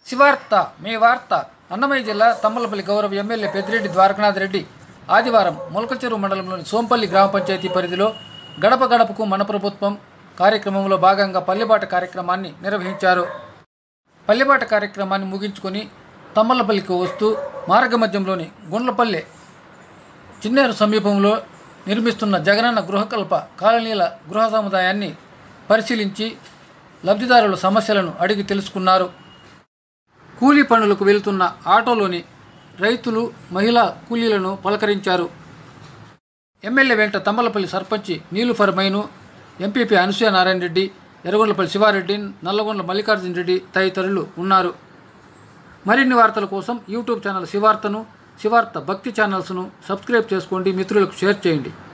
శివార్త మీ వార్త అన్నమయ్య జిల్లా తమ్మలపల్లి గౌరవ ఎమ్మెల్యే పెద్దిరెడ్డి ద్వారకనాథ్ రెడ్డి ఆదివారం మొలకచెరువు మండలంలోని సోంపల్లి గ్రామ పంచాయతీ పరిధిలో గడప గడపకు మన ప్రభుత్వం కార్యక్రమంలో భాగంగా పల్లెబాట కార్యక్రమాన్ని నిర్వహించారు పల్లెబాట కార్యక్రమాన్ని ముగించుకొని తమ్మలపల్లికి వస్తూ మార్గమధ్యంలోని గుండ్లపల్లె చిన్నేరు సమీపంలో నిర్మిస్తున్న జగనన్న గృహకల్ప కాలనీల గృహ సముదాయాన్ని పరిశీలించి లబ్ధిదారుల సమస్యలను అడిగి తెలుసుకున్నారు కూలీ పనులకు వెళ్తున్న ఆటోలోని రైతులు మహిళా కూలీలను పలకరించారు ఎమ్మెల్యే వెంట తమ్మలపల్లి సర్పంచి నీలుఫర్ మైను ఎంపీపీ అనసూయ నారాయణ రెడ్డి ఎర్రగొండపల్లి శివారెడ్డి నల్లగొండ మల్లికార్జున రెడ్డి తదితరులు ఉన్నారు మరిన్ని వార్తల కోసం యూట్యూబ్ ఛానల్ శివార్తను శివార్త భక్తి ఛానల్స్ను సబ్స్క్రైబ్ చేసుకోండి మిత్రులకు షేర్ చేయండి